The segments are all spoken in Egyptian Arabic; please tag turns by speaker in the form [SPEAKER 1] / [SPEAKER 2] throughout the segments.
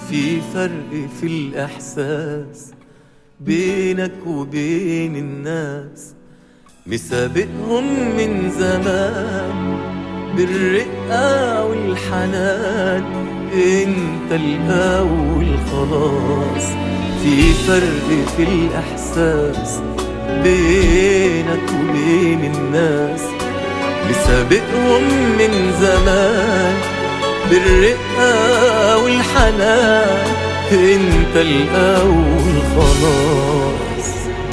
[SPEAKER 1] في فرق في الإحساس بينك وبين الناس مسابقهم من زمان بالرقة والحنان انت الأول خلاص في فرق في الإحساس بينك وبين الناس مسابقهم من زمان بالرقة والحنان انت الأول خلاص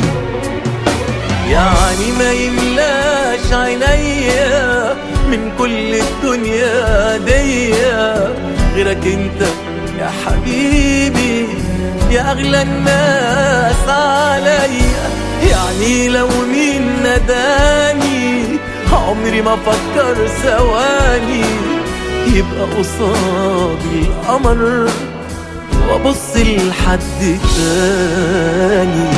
[SPEAKER 1] يعني ما يملاش عينيا من كل الدنيا دي غيرك انت يا حبيبي يا اغلى الناس عليا يعني لو مين نداني عمري ما فكر ثواني يبقى قصادي القمر وابص لحد تاني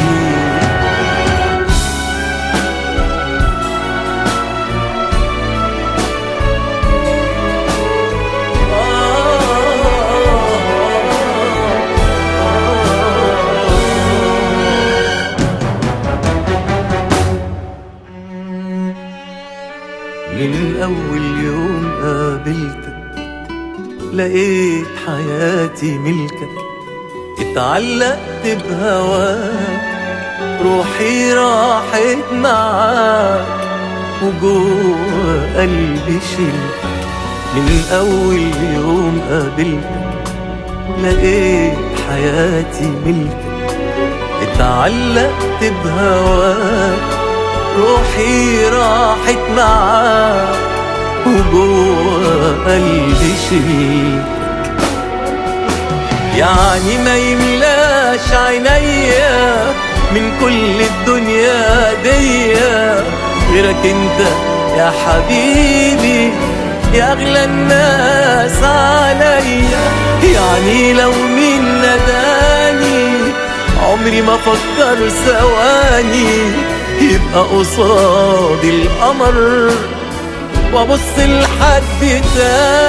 [SPEAKER 1] من أول يوم قابلتك لقيت حياتي ملكك اتعلقت بهواك روحي راحت معاك وجوه قلبي شلتك من أول يوم قابلتك لقيت حياتي ملكك اتعلقت بهواك روحي راحت معاك وجوه قلبي شيلتك يعني ما يملاش عينيا من كل الدنيا دي غيرك انت يا حبيبي يا اغلى الناس عليا يعني لو مين نداني عمري ما فكر ثواني يبقى قصادي القمر وابص لحد تاني